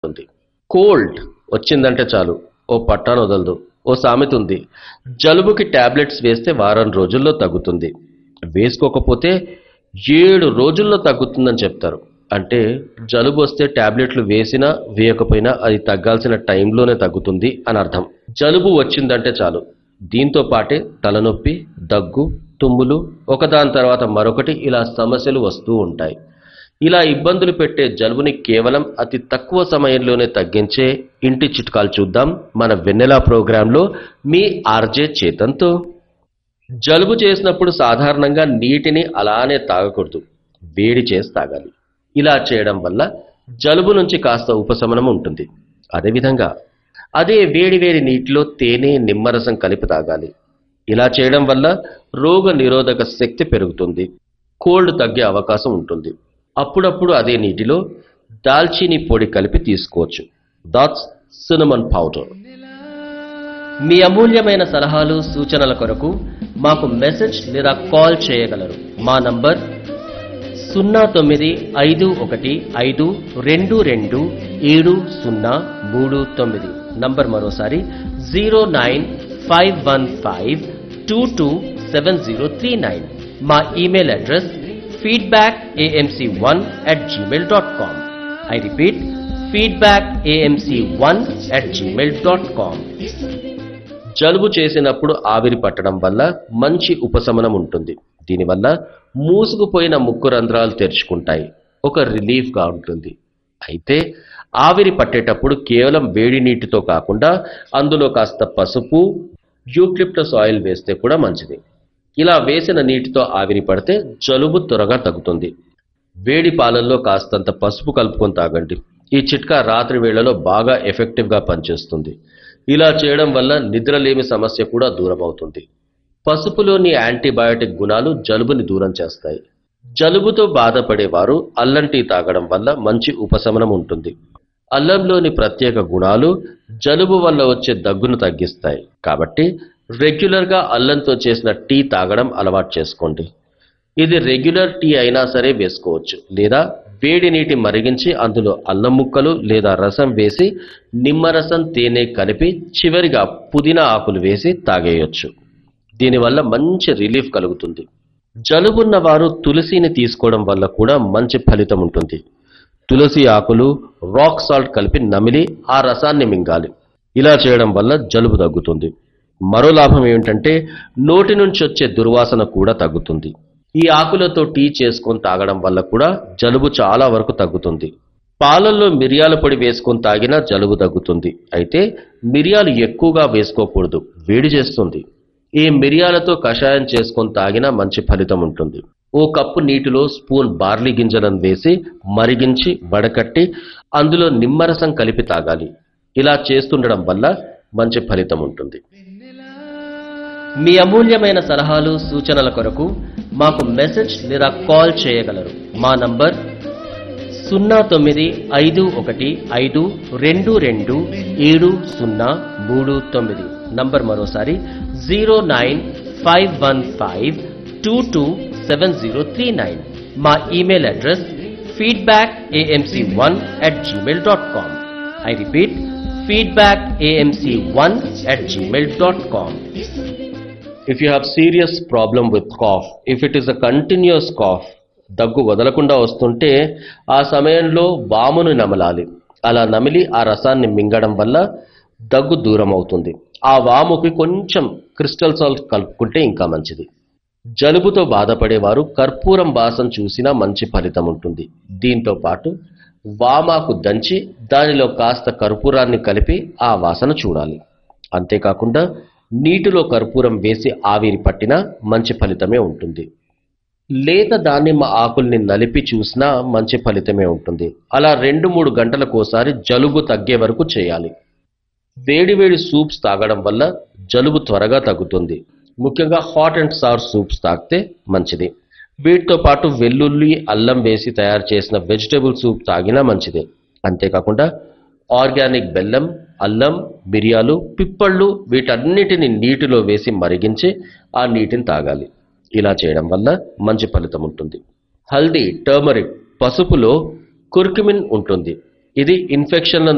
ఉంది కోల్డ్ వచ్చిందంటే చాలు ఓ పట్టాను వదలదు ఓ సామెత ఉంది జలుబుకి టాబ్లెట్స్ వేస్తే వారం రోజుల్లో తగ్గుతుంది వేసుకోకపోతే ఏడు రోజుల్లో తగ్గుతుందని చెప్తారు అంటే జలుబు వస్తే టాబ్లెట్లు వేసినా వేయకపోయినా అది తగ్గాల్సిన టైంలోనే తగ్గుతుంది అని అర్థం జలుబు వచ్చిందంటే చాలు దీంతో పాటే తలనొప్పి దగ్గు తుమ్ములు ఒకదాని తర్వాత మరొకటి ఇలా సమస్యలు వస్తూ ఉంటాయి ఇలా ఇబ్బందులు పెట్టే జలుబుని కేవలం అతి తక్కువ సమయంలోనే తగ్గించే ఇంటి చిట్కాలు చూద్దాం మన వెన్నెలా ప్రోగ్రాంలో మీ ఆర్జే చేతంతో జలుబు చేసినప్పుడు సాధారణంగా నీటిని అలానే తాగకూడదు వేడి చేసి తాగాలి ఇలా చేయడం వల్ల జలుబు నుంచి కాస్త ఉపశమనం ఉంటుంది అదేవిధంగా అదే వేడి వేడి నీటిలో తేనె నిమ్మరసం కలిపి తాగాలి ఇలా చేయడం వల్ల రోగ నిరోధక శక్తి పెరుగుతుంది కోల్డ్ తగ్గే అవకాశం ఉంటుంది అప్పుడప్పుడు అదే నీటిలో దాల్చీని పొడి కలిపి తీసుకోవచ్చు దాట్స్ సినమన్ పౌడర్ మీ అమూల్యమైన సలహాలు సూచనల కొరకు మాకు మెసేజ్ లేదా కాల్ చేయగలరు మా నంబర్ సున్నా తొమ్మిది ఐదు ఒకటి ఐదు రెండు రెండు ఏడు సున్నా మూడు తొమ్మిది నంబర్ మరోసారి zero nine five one five two two seven zero three nine మా email address feedback AMC one at Gmail dot com I repeat feedback AMC one at Gmail dot com జలుబు చేసినప్పుడు ఆవిరి పట్టడం వల్ల మంచి ఉపశమనం ఉంటుంది దీనివల్ల మూసుకుపోయిన ముక్కు రంధ్రాలు తెరుచుకుంటాయి ఒక రిలీఫ్గా ఉంటుంది అయితే ఆవిరి పట్టేటప్పుడు కేవలం వేడి నీటితో కాకుండా అందులో కాస్త పసుపు యూక్లిప్టస్ ఆయిల్ వేస్తే కూడా మంచిది ఇలా వేసిన నీటితో ఆవిరి పడితే జలుబు త్వరగా తగ్గుతుంది వేడి పాలల్లో కాస్తంత పసుపు కలుపుకొని తాగండి ఈ చిట్కా రాత్రి వేళలో బాగా ఎఫెక్టివ్గా పనిచేస్తుంది ఇలా చేయడం వల్ల నిద్రలేమి సమస్య కూడా దూరం అవుతుంది పసుపులోని యాంటీబయాటిక్ గుణాలు జలుబుని దూరం చేస్తాయి జలుబుతో బాధపడేవారు అల్లం టీ తాగడం వల్ల మంచి ఉపశమనం ఉంటుంది అల్లంలోని ప్రత్యేక గుణాలు జలుబు వల్ల వచ్చే దగ్గును తగ్గిస్తాయి కాబట్టి రెగ్యులర్గా అల్లంతో చేసిన టీ తాగడం అలవాటు చేసుకోండి ఇది రెగ్యులర్ టీ అయినా సరే వేసుకోవచ్చు లేదా వేడి నీటి మరిగించి అందులో అల్లం ముక్కలు లేదా రసం వేసి నిమ్మరసం తేనె కలిపి చివరిగా పుదీనా ఆకులు వేసి తాగేయొచ్చు దీనివల్ల మంచి రిలీఫ్ కలుగుతుంది జలుబున్న వారు తులసిని తీసుకోవడం వల్ల కూడా మంచి ఫలితం ఉంటుంది తులసి ఆకులు రాక్ సాల్ట్ కలిపి నమిలి ఆ రసాన్ని మింగాలి ఇలా చేయడం వల్ల జలుబు తగ్గుతుంది మరో లాభం ఏమిటంటే నోటి నుంచి వచ్చే దుర్వాసన కూడా తగ్గుతుంది ఈ ఆకులతో టీ చేసుకొని తాగడం వల్ల కూడా జలుబు చాలా వరకు తగ్గుతుంది పాలల్లో మిరియాల పొడి వేసుకొని తాగినా జలుబు తగ్గుతుంది అయితే మిరియాలు ఎక్కువగా వేసుకోకూడదు వేడి చేస్తుంది ఈ మిరియాలతో కషాయం చేసుకొని తాగినా మంచి ఫలితం ఉంటుంది ఓ కప్పు నీటిలో స్పూన్ బార్లీ గింజలను వేసి మరిగించి వడకట్టి అందులో నిమ్మరసం కలిపి తాగాలి ఇలా చేస్తుండడం వల్ల మంచి ఫలితం ఉంటుంది మీ అమూల్యమైన సలహాలు సూచనల కొరకు మాకు మెసేజ్ లేదా కాల్ చేయగలరు మా నంబర్ సున్నా తొమ్మిది ఐదు ఒకటి ఐదు రెండు రెండు ఏడు సున్నా మూడు తొమ్మిది నంబర్ మరోసారి zero nine five one five two two seven zero three nine మా email address feedback AMC one at Gmail dot com I repeat feedback AMC one at Gmail dot com if you have serious problem with cough if it is a continuous cough దగ్గు వదలకుండా వస్తుంటే ఆ సమయంలో వామును నమలాలి అలా నమిలి ఆ రసాన్ని మింగడం వల్ల దగ్గు దూరం అవుతుంది ఆ వాముకి కొంచెం క్రిస్టల్ సాల్ట్ కలుపుకుంటే ఇంకా మంచిది జలుబుతో బాధపడేవారు కర్పూరం వాసన చూసినా మంచి ఫలితం ఉంటుంది దీంతో పాటు వామాకు దంచి దానిలో కాస్త కర్పూరాన్ని కలిపి ఆ వాసన చూడాలి అంతేకాకుండా నీటిలో కర్పూరం వేసి ఆవిరి పట్టినా మంచి ఫలితమే ఉంటుంది లేత దానిమ్మ ఆకుల్ని నలిపి చూసినా మంచి ఫలితమే ఉంటుంది అలా రెండు మూడు గంటలకోసారి జలుబు తగ్గే వరకు చేయాలి వేడివేడి సూప్స్ తాగడం వల్ల జలుబు త్వరగా తగ్గుతుంది ముఖ్యంగా హాట్ అండ్ సార్ సూప్స్ తాగితే మంచిది వీటితో పాటు వెల్లుల్లి అల్లం వేసి తయారు చేసిన వెజిటేబుల్ సూప్ తాగినా మంచిదే అంతేకాకుండా ఆర్గానిక్ బెల్లం అల్లం మిరియాలు పిప్పళ్ళు వీటన్నిటిని నీటిలో వేసి మరిగించి ఆ నీటిని తాగాలి ఇలా చేయడం వల్ల మంచి ఫలితం ఉంటుంది హల్దీ టర్మరిక్ పసుపులో కుర్కుమిన్ ఉంటుంది ఇది ఇన్ఫెక్షన్లను